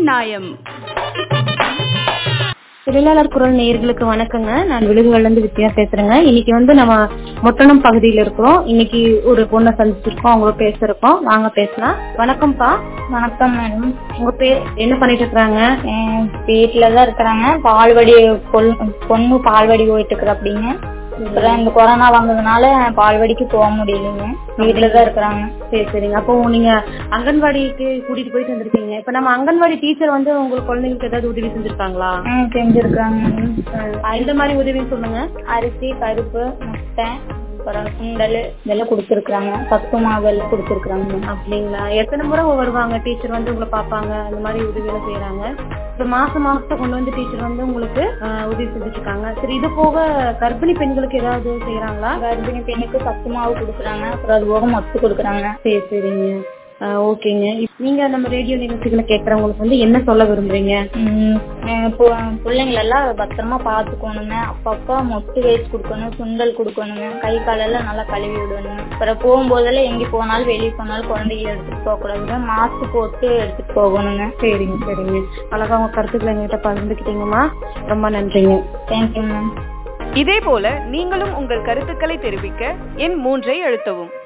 நியாயம் தொழிலாளர் குரல் நேயர்களுக்கு வணக்கங்க நான் விழுதுகள்ல இருந்து வித்யா பேசுறேங்க இன்னைக்கு வந்து நம்ம மொட்டணம் பகுதியில இருக்கிறோம் இன்னைக்கு ஒரு பொண்ணை சந்திச்சிருக்கோம் அவங்க பேசுறோம் வாங்க பேசலாம் வணக்கம்ப்பா வணக்கம் மேடம் உங்க பேர் என்ன பண்ணிட்டு இருக்காங்க வீட்டுல தான் இருக்கிறாங்க பால்வடி பொல்- பொண்ணு பால்வடி போயிட்டு இருக்கிற அப்படிங்க அப்புறம் இந்த கொரோனா வந்ததுனால பால்வடிக்கு போக முடியலைங்க வீட்டுல தான் இருக்கிறாங்க சரி சரிங்க அப்போ நீங்க அங்கன்வாடிக்கு கூட்டிட்டு போயிட்டு வந்திருக்கீங்க இப்ப நம்ம அங்கன்வாடி டீச்சர் வந்து உங்களுக்கு குழந்தைங்களுக்கு ஏதாவது உதவி செஞ்சிருக்காங்களா ம், செஞ்சிருக்காங்க மேடம். எந்த மாதிரி உதவி சொல்லுங்க அரிசி பருப்பு முட்டை அப்புறம் சுண்டல் இதெல்லாம் கொடுத்துருக்குறாங்க சத்து மாவு எல்லாம் கொடுத்துருக்குறாங்க மேடம். அப்படிங்களா எத்தனை முறை வருவாங்க டீச்சர் வந்து உங்களை பாப்பாங்க அந்த மாதிரி உதவியெல்லாம் செய்யறாங்க இப்ப மாசம் மாசம் கொண்டு வந்து டீச்சர் வந்து உங்களுக்கு ஆஹ், உதவி செஞ்சுட்டு இருக்காங்க சரி இது போக கர்ப்பிணி பெண்களுக்கு ஏதாவது செய்யறாங்களா கர்ப்பிணி பெண்ணுக்கு சத்து மாவு கொடுக்குறாங்க அப்புறம் அது போக மொத்து கொடுக்குறாங்க சரி சரிங்க ஆஹ், ஓகேங்க இப்ப நீங்க நம்ம ரேடியோ நிகழ்ச்சிகளை கேட்கறவங்களுக்கு வந்து என்ன சொல்ல விரும்புறீங்க ம், அஹ் பு- பிள்ளைங்களெல்லாம் பத்திரமா பாத்துக்கணுங்க அப்பப்ப மொட்டு வேஸ்ட் கொடுக்கணும் சுண்டல் கொடுக்கணுங்க கை காலெல்லாம் நல்லா கழுவி விடணுங்க அப்புறம் போகும்போதெல்லாம் எங்க போனாலும் வெளியே போனாலும் குழந்தைகளை எடுத்துட்டு போக கூடாதுங்க மாஸ்க் போட்டு எடுத்துட்டு போகணுங்க சரிங்க சரிங்க அழகா உங்க கருத்துக்களை எங்ககிட்ட பகிர்ந்துக்கிட்டீங்கம்மா ரொம்ப நன்றிங்க தேங்க்யூ மேம் இதே போல நீங்களும் உங்கள் கருத்துக்களை தெரிவிக்க எண் மூன்றை அழுத்தவும்